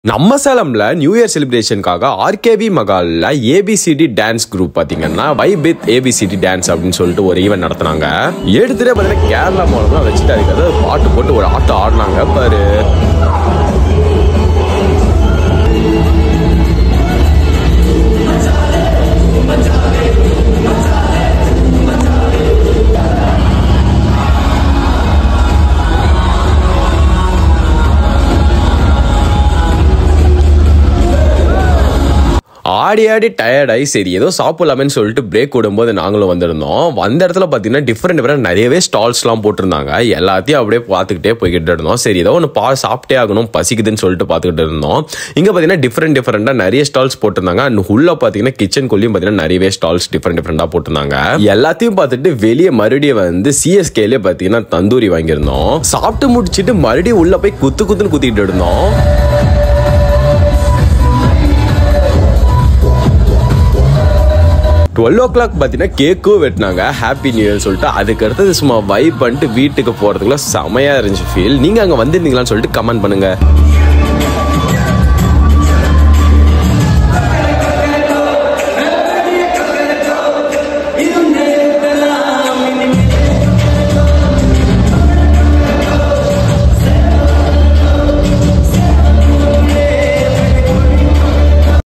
நம்ம சேலம்ல new year செலிப்ரேஷனுக்காக ஆர்கேவி மகால்ல ஏபிசிடி டான்ஸ் குரூப் பாத்தீங்கன்னா வைப் வித் ஏபிசிடி டான்ஸ் அப்படின்னு சொல்லிட்டு ஒரு ஈவெண்ட் நடத்துனாங்க எடுத்துட்டே பாத்தீங்கன்னா கேரளா மாடலாம் வச்சுட்டு அதுக்கு பாட்டு போட்டு ஒரு ஆட்டம் ஆடினாங்க பாரு ஆடி ஆடி டயர்டாகி சரி ஏதோ சாப்பிடலாமேன்னு சொல்லிட்டு பிரேக் விடும்போது நாங்களும் வந்திருந்தோம் வந்த இடத்துல பார்த்தீங்கன்னா டிஃப்ரெண்ட் டிஃப்ரெண்ட் நிறையவே ஸ்டால்ஸ்லாம் போட்டிருந்தாங்க எல்லாத்தையும் அப்படியே பார்த்துக்கிட்டே போய்கிட்டு இருந்தோம் சரி ஏதோ ஒன்று பா சாப்பிட்டே ஆகணும் பசிக்குதுன்னு சொல்லிட்டு பார்த்துக்கிட்டு இருந்தோம் இங்கே பார்த்தீங்கன்னா டிஃப்ரெண்ட் டிஃப்ரெண்ட்டாக நிறைய ஸ்டால்ஸ் போட்டிருந்தாங்க அண்ட் உள்ள பார்த்தீங்கன்னா கிச்சனுக்குள்ளேயும் பார்த்தீங்கன்னா நிறையவே ஸ்டால்ஸ் டிஃப்ரெண்ட் டிஃப்ரெண்ட்டாக போட்டிருந்தாங்க எல்லாத்தையும் பார்த்துட்டு வெளியே மறுபடியும் வந்து சிஎஸ்கேலே பார்த்தீங்கன்னா தந்தூரி வாங்கியிருந்தோம் சாப்பிட்டு முடிச்சிட்டு மறுபடியும் உள்ள போய் குத்து குத்துன்னு குத்திக்கிட்டு இருந்தோம் டுவெல் ஓ கிளாக் பார்த்தீங்கன்னா கேக்கும் வெட்டினாங்க ஹாப்பி நியூ இயர் சொல்லிட்டு அதுக்கு அடுத்தது சும்மா வைப் பண்ணிட்டு வீட்டுக்கு போகிறதுக்குள்ள செமையாக இருந்துச்சு ஃபீல் நீங்கள் அங்கே வந்திருந்தீங்களான்னு சொல்லிட்டு கமெண்ட் பண்ணுங்கள்